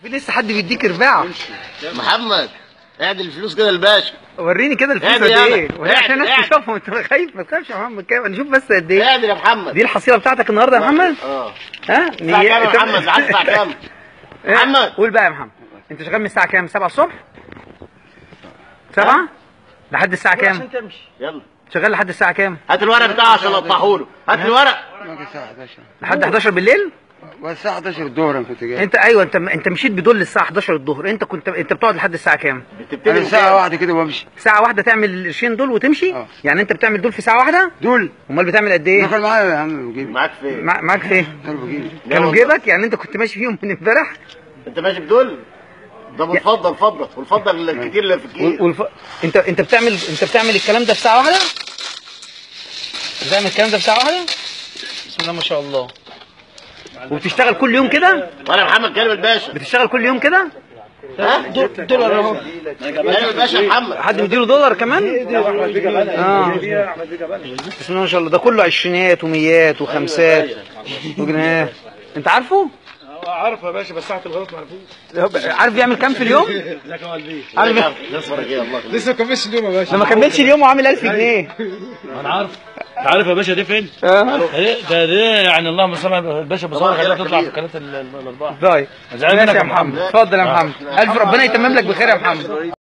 في لسه حد بيديك رباع محمد اعدل الفلوس كده للباشا وريني كده الفلوس اعدل قد يلا. ايه وهي عشان الناس اعدل. تشوفهم انت خايف ما تخافش يا محمد كام نشوف بس قد ايه اعدل يا محمد دي الحصيله بتاعتك النهارده يا محمد اه ها الساعة كام يا أنت- محمد؟ عايز الساعة كام؟ إيه؟ محمد. قول بقى يا محمد انت شغال من الساعه كام 7 الصبح 7 لحد الساعه كام يلا شغال لحد الساعه كام هات الورق بتاعه عشان اقطعه له هات الورق ما الساعة 11 لحد 11 بالليل والساعة 11 الظهر انا كنت جاي انت ايوه انت انت مشيت بدول الساعه 11 الظهر انت كنت انت بتقعد لحد الساعه كام بتبتدي انا من ساعة كام؟ واحدة كده وامشي ساعه واحده تعمل القرشين دول وتمشي اه. يعني انت بتعمل دول في ساعه واحده دول امال بتعمل قد ايه دخل معايا يا عم بجيبي معاك فين؟ مع- معاك فين دخل بجيبي كانوا والله. جيبك يعني انت كنت ماشي فيهم من امبارح انت ماشي بدول؟ طب اتفضل اتفضل والفضل الكتير اللي في وال- الكيس والف... انت انت بتعمل انت بتعمل الكلام ده في ساعه واحده بتعمل الكلام ده في ساعه واحده بسم الله ما شاء الله وبتشتغل كل يوم كده وانا محمد كلم الباشا بتشتغل كل يوم كده ها؟ دولار اهو كلم الباشا يا محمد حد مديله دولار كمان اه بسم الله ما شاء الله ده كله عشرينات وميات وخمسات وجنيهات انت عارفه عارف يا باشا بس ساعة الغلط ما عرفوش عارف بيعمل كام في اليوم ازيك يا والدي عارف نصبرك ايه الله يخليك. لسه ما كملش اليوم يا باشا لما كملش اليوم وعامل 1000 جنيه انا عارف انت عارف يا باشا دي فين؟ اه ده ده ده يعني اللهم صل على الباشا بصور الله خليها يخليك تطلع في كبير. قناه ال- ال- الاربعه طيب زعلان ماشي منك يا يا محمد محمد. اتفضل يا محمد الف ربنا يتمم لك بخير يا محمد